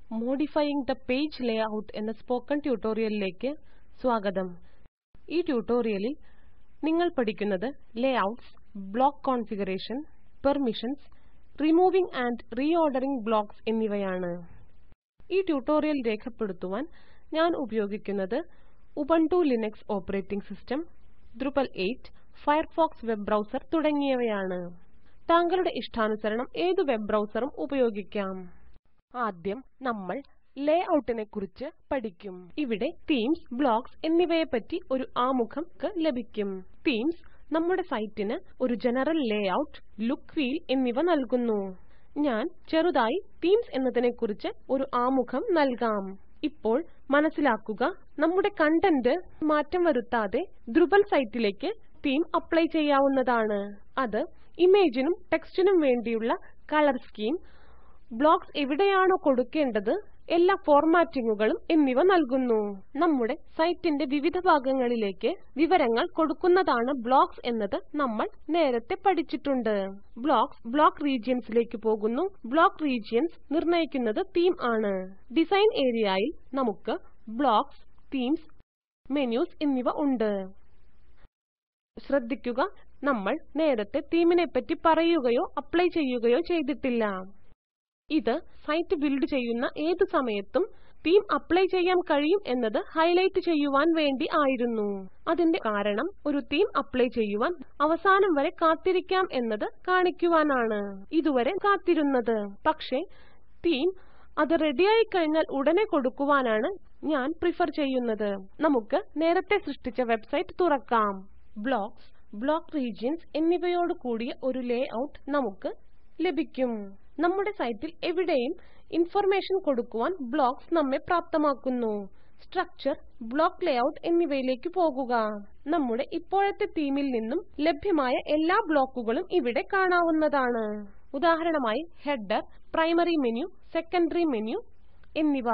മോഡിഫയിംഗ് the page layout എന്ന spoken ട്യൂട്ടോറിയലിലേക്ക് സ്വാഗതം ഈ ട്യൂട്ടോറിയലിൽ നിങ്ങൾ പഠിക്കുന്നത് layouts block configuration permissions removing and reordering blocks എന്നിവയാണ് ഈ ട്യൂട്ടോറിയൽ രേഖപ്പെടുത്തുവാൻ ഞാൻ ഉപയോഗിക്കുന്നത് Ubuntu Linux operating system Drupal 8 Firefox web browser തുടങ്ങിയവയാണ് താങ്കളുടെ ഇഷ്ടാനുസരണം ഏത് വെബ് ബ്രൌസറും ഉപയോഗിക്കാം ആദ്യം നമ്മൾ ലേഔട്ടിനെ കുറിച്ച് പഠിക്കും ഇവിടെ തീംസ് ബ്ലോക്സ് എന്നിവയെപ്പറ്റി ഒരു ആമുഖം ലഭിക്കും തീംസ് നമ്മുടെ സൈറ്റിന് ഒരു ജനറൽ ലേഔട്ട് ലുക്ക് ഫീൽ എന്നിവ നൽകുന്നു ഞാൻ ചെറുതായി തീംസ് എന്നതിനെക്കുറിച്ച് ഒരു ആമുഖം നൽകാം ഇപ്പോൾ മനസ്സിലാക്കുക നമ്മുടെ കണ്ടന്റ് മാറ്റം വരുത്താതെ ദ്രുബൽ സൈറ്റിലേക്ക് തീം അപ്ലൈ ചെയ്യാവുന്നതാണ് അത് ഇമേജിനും ടെക്സ്റ്റിനും വേണ്ടിയുള്ള കളർ സ്കീം ബ്ലോക്ക്സ് എവിടെയാണോ കൊടുക്കേണ്ടത് എല്ലാ ഫോർമാറ്റിങ്ങുകളും എന്നിവ നൽകുന്നു നമ്മുടെ സൈറ്റിന്റെ വിവിധ ഭാഗങ്ങളിലേക്ക് വിവരങ്ങൾ കൊടുക്കുന്നതാണ് ബ്ലോക്ക്സ് എന്നത് നമ്മൾ നേരത്തെ പഠിച്ചിട്ടുണ്ട് ബ്ലോക്ക്സ് ബ്ലോക്ക് റീജിയൻസിലേക്ക് പോകുന്നു ബ്ലോക്ക് റീജിയൻസ് നിർണ്ണയിക്കുന്നത് തീം ആണ് ഡിസൈൻ ഏരിയയിൽ നമുക്ക് ബ്ലോക്ക്സ് തീംസ് മെനുസ് എന്നിവ ഉണ്ട് ശ്രദ്ധിക്കുക നമ്മൾ നേരത്തെ തീമിനെപ്പറ്റി പറയുകയോ അപ്ലൈ ചെയ്യുകയോ ചെയ്തിട്ടില്ല ഇത് സൈറ്റ് ബിൽഡ് ചെയ്യുന്ന ഏത് സമയത്തും തീം അപ്ലൈ ചെയ്യാൻ കഴിയും എന്നത് ഹൈലൈറ്റ് ചെയ്യുവാൻ വേണ്ടി ആയിരുന്നു അതിന്റെ കാരണം ഒരു തീം അപ്ലൈ ചെയ്യുവാൻ അവസാനം വരെ കാത്തിരിക്കാം എന്നത് കാണിക്കുവാനാണ് ഇതുവരെ കാത്തിരുന്നത് പക്ഷേ തീം അത് റെഡിയായി കഴിഞ്ഞാൽ ഉടനെ കൊടുക്കുവാനാണ് ഞാൻ പ്രിഫർ ചെയ്യുന്നത് നമുക്ക് നേരത്തെ സൃഷ്ടിച്ച വെബ്സൈറ്റ് തുറക്കാം ബ്ലോക്ക്സ് ബ്ലോക്ക് റീജിയൻസ് എന്നിവയോട് കൂടിയ ഒരു ലേഔട്ട് നമുക്ക് ലഭിക്കും നമ്മുടെ സൈറ്റിൽ എവിടെയും ഇൻഫർമേഷൻ കൊടുക്കുവാൻ ബ്ലോക്ക്സ് നമ്മെ പ്രാപ്തമാക്കുന്നു സ്ട്രക്ചർ ബ്ലോക്ക് ലേഔട്ട് എന്നിവയിലേക്ക് പോകുക നമ്മുടെ ഇപ്പോഴത്തെ തീമിൽ നിന്നും ലഭ്യമായ എല്ലാ ബ്ലോക്കുകളും ഇവിടെ കാണാവുന്നതാണ് ഉദാഹരണമായി header primary menu secondary menu എന്നിവ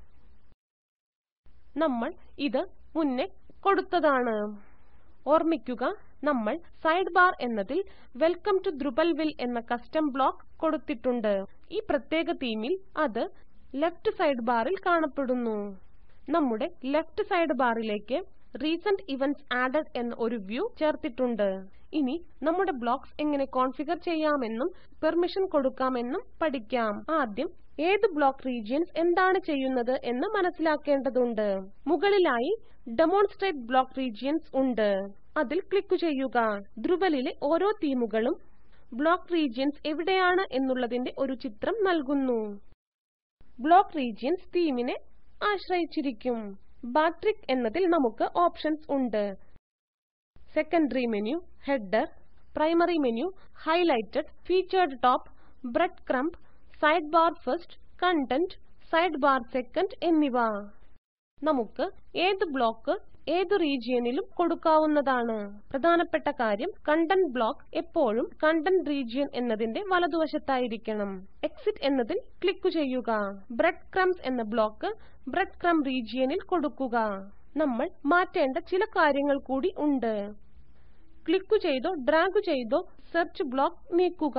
നമ്മൾ ഇത് മുന്നേ കൊടുത്തതാണ് ഓർമ്മിക്കുക നമ്മൾ സൈഡ് ബാർ എന്നതിൽ വെൽക്കം ടു ദ്രുബൽവിൽ എന്ന കസ്റ്റം ബ്ലോക്ക് കൊടുത്തിട്ടുണ്ട് ഈ പ്രത്യേക തീമിൽ അത് ലെഫ്റ്റ് സൈഡ് ബാറിൽ കാണപ്പെടുന്നു നമ്മുടെ ലെഫ്റ്റ് സൈഡ് ബാറിലേക്ക് റീസെന്റ് ഇവന്റ്സ് ആഡഡ് എന്ന ഒരു വ്യൂ ചേർത്തിട്ടുണ്ട് ഇനി നമ്മുടെ ബ്ലോക്ക്സ് എങ്ങനെ കോൺഫിഗർ ചെയ്യാമെന്നും പെർമിഷൻ കൊടുക്കാമെന്നും പഠിക്കാം ആദ്യം ഏത് ബ്ലോക്ക് റീജിയൻസ് എന്താണ് ചെയ്യുന്നത് എന്ന് മനസ്സിലാക്കേണ്ടതുണ്ട് മുകളിലായി ഡെമോൺസ്ട്രേറ്റ് ബ്ലോക്ക് റീജിയൻസ് ഉണ്ട് അതിൽ ക്ലിക്ക് ചെയ്യുക ദ്രുബലിലെ ഓരോ തീമുകളും ബ്ലോക്ക് റീജിയൻസ് എവിടെയാണ് എന്നുള്ളതിന്റെ ഒരു ചിത്രം നൽകുന്നു ബ്ലോക്ക് റീജിയൻസ് തീമിനെ ആശ്രയിച്ചിരിക്കും ബാട്രിക് എന്നതിൽ നമുക്ക് ഓപ്ഷൻസ് ഉണ്ട് secondary menu header primary menu highlighted featured top breadcrumb sidebar first content sidebar second എന്നിവ നമുക്ക് ഏത് ബ്ലോക്ക് ഏത് റീജിയനിലും കൊടുക്കാവുന്നതാണ് പ്രധാനപ്പെട്ട കാര്യം കണ്ടന്റ് ബ്ലോക്ക് എപ്പോഴും കണ്ടന്റ് റീജിയൻ എന്നതിന്റെ വലതുവശത്തായിരിക്കണം എക്സിറ്റ് എന്നതിൽ ക്ലിക്ക് ചെയ്യുക ബ്രെഡ് ക്രംസ് എന്ന ബ്ലോക്ക് ബ്രെഡ് ക്രം റീജിയനിൽ കൊടുക്കുക നമ്മൾ മാറ്റേണ്ട ചില കാര്യങ്ങൾ കൂടി ഉണ്ട് ക്ലിക്ക് ചെയ്തോ ഡ്രാഗ് ചെയ്തോ സെർച്ച് ബ്ലോക്ക് നീക്കുക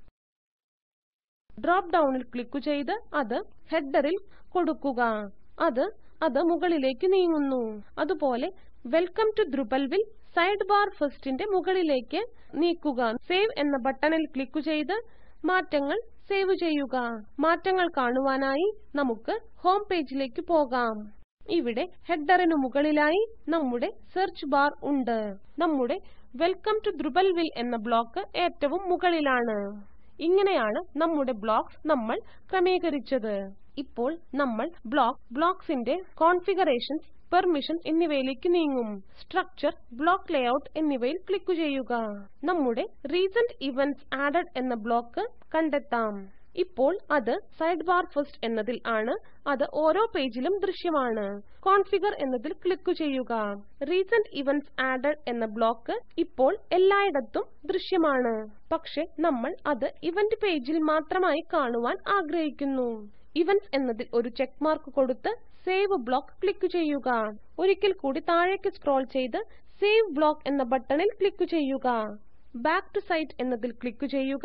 ഡ്രോപ്പ് ഡൌണിൽ ക്ലിക്ക് ചെയ്ത് അത് ഹെഡറിൽ കൊടുക്കുക അത് അത് മുകളിലേക്ക് നീങ്ങുന്നു അതുപോലെ വെൽക്കം ടു ദ്രുബൽവിൽ സൈഡ് ബാർ ഫസ്റ്റിന്റെ മുകളിലേക്ക് നീക്കുക സേവ് എന്ന ബട്ടണിൽ ക്ലിക്ക് ചെയ്ത് മാറ്റങ്ങൾ സേവ് ചെയ്യുക മാറ്റങ്ങൾ കാണുവാനായി നമുക്ക് ഹോം പേജിലേക്ക് പോകാം ഇവിടെ ഹെഡറിനു മുകളിലായി നമ്മുടെ സെർച്ച് ബാർ ഉണ്ട് നമ്മുടെ വെൽക്കം ടു ദ്രുബൽവിൽ എന്ന ബ്ലോക്ക് ഏറ്റവും മുകളിലാണ് ഇങ്ങനെയാണ് നമ്മുടെ ബ്ലോക്ക്സ് നമ്മൾ ക്രമീകരിച്ചത് ഇപ്പോൾ നമ്മൾ ബ്ലോക്ക് ബ്ലോക്ക്സിന്റെ കോൺഫിഗറേഷൻസ് പെർമിഷൻസ് എന്നിവയിലേക്ക് നീങ്ങും സ്ട്രക്ചർ ബ്ലോക്ക് ലേഔട്ട് എന്നിവയിൽ ക്ലിക്ക് ചെയ്യുക നമ്മുടെ റീസെന്റ് ഇവന്റ്സ് ആഡഡ് എന്ന ബ്ലോക്ക് കണ്ടെത്താം ഇപ്പോൾ അത് സൈഡ് ബാർ ഫസ്റ്റ് എന്നതിൽ ആണ് അത് ഓരോ പേജിലും ദൃശ്യമാണ് കോൺഫിഗർ എന്നതിൽ ക്ലിക്ക് ചെയ്യുക റീസെന്റ് ഇവന്റ്സ് ആഡഡ് എന്ന ബ്ലോക്ക് ഇപ്പോൾ എല്ലായിടത്തും ദൃശ്യമാണ് പക്ഷെ നമ്മൾ അത് ഇവന്റ് പേജിൽ മാത്രമായി കാണുവാൻ ആഗ്രഹിക്കുന്നു ഇവന്റ്സ് എന്നതിൽ ഒരു ചെക്ക് മാർക്ക് കൊടുത്ത് സേവ് ബ്ലോക്ക് ക്ലിക്ക് ചെയ്യുക ഒരിക്കൽ കൂടി താഴേക്ക് സ്ക്രോൾ ചെയ്ത് സേവ് ബ്ലോക്ക് എന്ന ബട്ടണിൽ ക്ലിക്ക് ചെയ്യുക ബാക്ക് ടു സൈറ്റ് എന്നതിൽ ക്ലിക്ക് ചെയ്യുക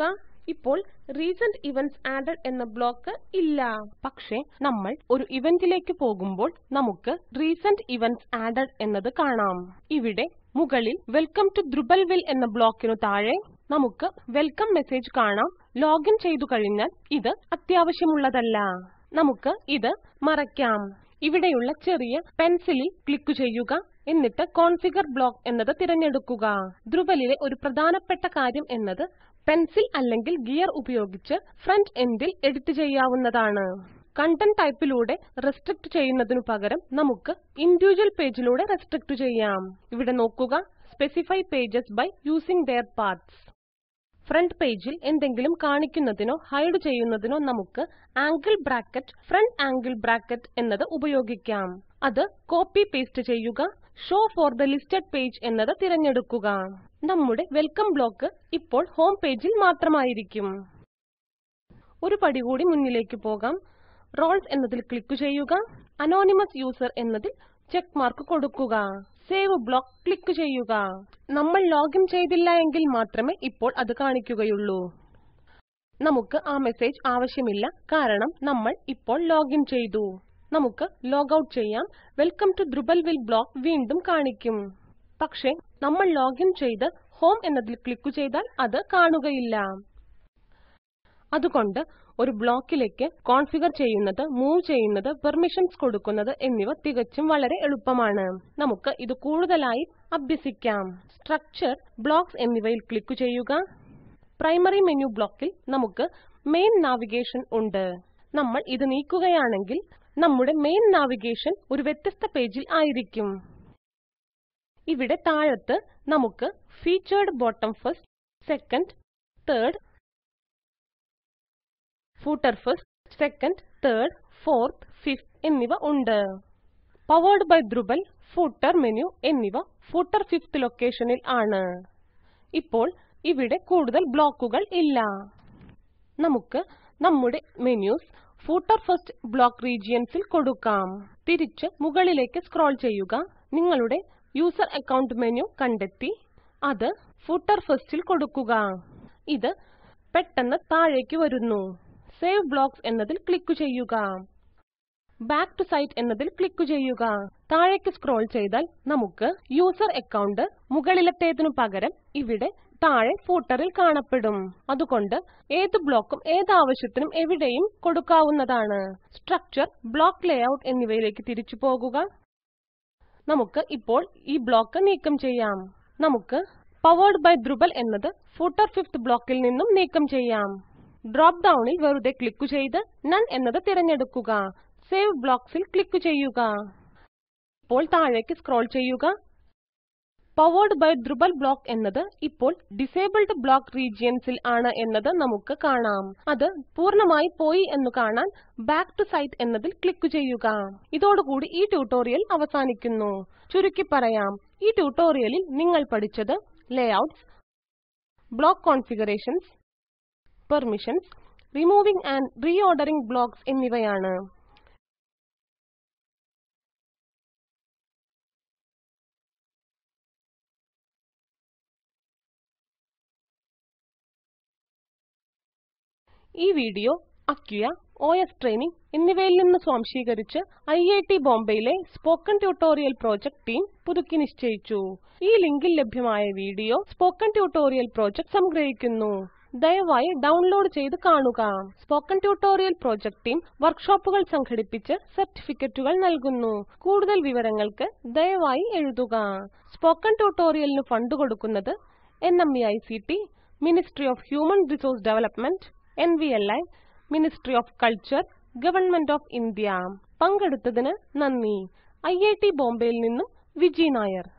ഇപ്പോൾ റീസെന്റ് ഇവന്റ്സ് ആഡഡ് എന്ന ബ്ലോക്ക് ഇല്ല പക്ഷേ നമ്മൾ ഒരു ഇവന്റിലേക്ക് പോകുമ്പോൾ നമുക്ക് റീസെന്റ് ഇവന്റ്സ് ആഡഡ് എന്നത് കാണാം ഇവിടെ മുകളിൽ വെൽക്കം ടു ദ്രുബൽവിൽ എന്ന ബ്ലോക്കിനു താഴെ നമുക്ക് വെൽക്കം മെസ്സേജ് കാണാം ലോഗിൻ ചെയ്തു കഴിഞ്ഞാൽ ഇത് അത്യാവശ്യമുള്ളതല്ല നമുക്ക് ഇത് മറയ്ക്കാം ഇവിടെയുള്ള ചെറിയ പെൻസിലിൽ ക്ലിക്ക് ചെയ്യുക എന്നിട്ട് കോൺഫിഗർ ബ്ലോക്ക് എന്നത് തിരഞ്ഞെടുക്കുക ദ്രുബലിലെ ഒരു പ്രധാനപ്പെട്ട കാര്യം എന്നത് പെൻസിൽ അല്ലെങ്കിൽ ഗിയർ ഉപയോഗിച്ച് ഫ്രണ്ട് എൻഡിൽ എഡിറ്റ് ചെയ്യാവുന്നതാണ് കണ്ടന്റ് ടൈപ്പിലൂടെ റെസ്ട്രിക്റ്റ് ചെയ്യുന്നതിനു പകരം നമുക്ക് ഇൻഡിവിജ്വൽ പേജിലൂടെ റെസ്ട്രിക്റ്റ് ചെയ്യാം ഇവിടെ നോക്കുക specify pages by using their paths front പേജിൽ എന്തെങ്കിലും കാണിക്കുന്നതിനോ ഹൈഡ് ചെയ്യുന്നതിനോ നമുക്ക് angle bracket front angle bracket എന്നത് ഉപയോഗിക്കാം അത് കോപ്പി പേസ്റ്റ് ചെയ്യുക show for the listed page എന്നത് തിരഞ്ഞെടുക്കുക നമ്മുടെ വെൽക്കം ബ്ലോക്ക് ഇപ്പോൾ ഹോം പേജിൽ മാത്രമായിരിക്കും ഒരു പടി കൂടി മുന്നിലേക്ക് പോകാം റോൾസ് എന്നതിൽ ക്ലിക്ക് ചെയ്യുക അനോണിമസ് യൂസർ എന്നതിൽ ചെക്ക് മാർക്ക് കൊടുക്കുക സേവ് ബ്ലോക്ക് ക്ലിക്ക് ചെയ്യുക നമ്മൾ ലോഗിൻ ചെയ്തില്ല എങ്കിൽ മാത്രമേ ഇപ്പോൾ അത് കാണിക്കുകയുള്ളൂ നമുക്ക് ആ മെസ്സേജ് ആവശ്യമില്ല കാരണം നമ്മൾ ഇപ്പോൾ ലോഗിൻ ചെയ്തു നമുക്ക് ലോഗ് ഔട്ട് ചെയ്യാം വെൽക്കം ടു ദ്രുബൽവിൽ ബ്ലോക്ക് വീണ്ടും കാണിക്കും പക്ഷേ നമ്മൾ ലോഗിൻ ചെയ്ത് ഹോം എന്നതിൽ ക്ലിക്ക് ചെയ്താൽ അത് കാണുകയില്ല അതുകൊണ്ട് ഒരു ബ്ലോക്കിലേക്ക് കോൺഫിഗർ ചെയ്യുന്നത് മൂവ് ചെയ്യുന്നത് പെർമിഷൻസ് കൊടുക്കുന്നത് എന്നിവ തികച്ചും വളരെ എളുപ്പമാണ് നമുക്ക് ഇത് കൂടുതലായി അഭ്യസിക്കാം സ്ട്രക്ചർ ബ്ലോക്സ് എന്നിവയിൽ ക്ലിക്ക് ചെയ്യുക പ്രൈമറി മെനു ബ്ലോക്കിൽ നമുക്ക് മെയിൻ നാവിഗേഷൻ ഉണ്ട് നമ്മൾ ഇത് നീക്കുകയാണെങ്കിൽ നമ്മുടെ മെയിൻ നാവിഗേഷൻ ഒരു വ്യത്യസ്ത പേജിൽ ആയിരിക്കും ഇവിടെ താഴത്ത് നമുക്ക് featured bottom first second third footer first second third fourth fifth എന്നിവ ഉണ്ട് powered by Drupal footer menu എന്നിവ ഫൂട്ടർ ഫിഫ്ത്ത് ലൊക്കേഷനിൽ ആണ് ഇപ്പോൾ ഇവിടെ കൂടുതൽ ബ്ലോക്കുകൾ ഇല്ല നമുക്ക് നമ്മുടെ മെനുസ് ഫൂട്ടർ ഫസ്റ്റ് ബ്ലോക്ക് റീജിയൻസിൽ കൊടുക്കാം തിരിച്ച് മുകളിലേക്ക് സ്ക്രോൾ ചെയ്യുക നിങ്ങളുടെ യൂസർ അക്കൗണ്ട് മെനു കണ്ടെത്തി അത് ഫൂട്ടർ ഫസ്റ്റിൽ കൊടുക്കുക ഇത് പെട്ടെന്ന് താഴേക്ക് വരുന്നു സേവ് ബ്ലോക്സ് എന്നതിൽ ക്ലിക്ക് ചെയ്യുക ബാക്ക് ടു സൈറ്റ് എന്നതിൽ ക്ലിക്ക് ചെയ്യുക താഴേക്ക് സ്ക്രോൾ ചെയ്താൽ നമുക്ക് യൂസർ അക്കൗണ്ട് മുകളിലത്തേതിനു പകരം ഇവിടെ താഴെ ഫൂട്ടറിൽ കാണപ്പെടും അതുകൊണ്ട് ഏത് ബ്ലോക്കും ഏത് ആവശ്യത്തിനും എവിടെയും കൊടുക്കാവുന്നതാണ് സ്ട്രക്ചർ ബ്ലോക്ക് ലേഔട്ട് എന്നിവയിലേക്ക് തിരിച്ചു പോകുക നമുക്ക് ഇപ്പോൾ ഈ ബ്ലോക്ക് നീക്കം ചെയ്യാം നമുക്ക് പവേർഡ് ബൈ ദ്രുബൽ എന്നത് ഫൂട്ടർ ഫിഫ്ത്ത് ബ്ലോക്കിൽ നിന്നും നീക്കം ചെയ്യാം ഡ്രോപ്പ് ഡൌണിൽ വെറുതെ ക്ലിക്ക് ചെയ്ത് നൺ എന്നത് തിരഞ്ഞെടുക്കുക സേവ് ബ്ലോക്സിൽ ക്ലിക്ക് ചെയ്യുക ഇപ്പോൾ താഴേക്ക് സ്ക്രോൾ ചെയ്യുക പവേർഡ് ബൈ ദ്രുബൽ ബ്ലോക്ക് എന്നത് ഇപ്പോൾ ഡിസേബിൾഡ് ബ്ലോക്ക് റീജിയൻസിൽ ആണ് എന്നത് നമുക്ക് കാണാം അത് പൂർണ്ണമായി പോയി എന്ന് കാണാൻ ബാക്ക് ടു സൈറ്റ് എന്നതിൽ ക്ലിക്ക് ചെയ്യുക ഇതോടുകൂടി ഈ ട്യൂട്ടോറിയൽ അവസാനിക്കുന്നു ചുരുക്കി പറയാം ഈ ട്യൂട്ടോറിയലിൽ നിങ്ങൾ പഠിച്ചത് layouts block configurations permissions removing and reordering blocks എന്നിവയാണ് ഈ വീഡിയോ അക്യുയ OS ട്രെയിനിംഗ് എന്നിവയിൽ നിന്ന് സ്വാംശീകരിച്ച് ഐഐടി ബോംബെയിലെ സ്പോക്കൺ ട്യൂട്ടോറിയൽ പ്രൊജക്ട് ടീം പുതുക്കി നിശ്ചയിച്ചു ഈ ലിങ്കിൽ ലഭ്യമായ വീഡിയോ സ്പോക്കൺ ട്യൂട്ടോറിയൽ പ്രൊജക്ട് സംഗ്രഹിക്കുന്നു ദയവായി ഡൗൺലോഡ് ചെയ്ത് കാണുക സ്പോക്കൺ ട്യൂട്ടോറിയൽ പ്രൊജക്ട് ടീം വർക്ക്ഷോപ്പുകൾ സംഘടിപ്പിച്ച് സർട്ടിഫിക്കറ്റുകൾ നൽകുന്നു കൂടുതൽ വിവരങ്ങൾക്ക് ദയവായി എഴുതുക സ്പോക്കൺ ട്യൂട്ടോറിയലിന് ഫണ്ട് കൊടുക്കുന്നത് NMEICT ministry of human resource development NVLI ministry of culture government of India പങ്കെടുത്തതിന് നന്ദി ഐഐടി ബോംബെയിൽ നിന്നും വിജി നായർ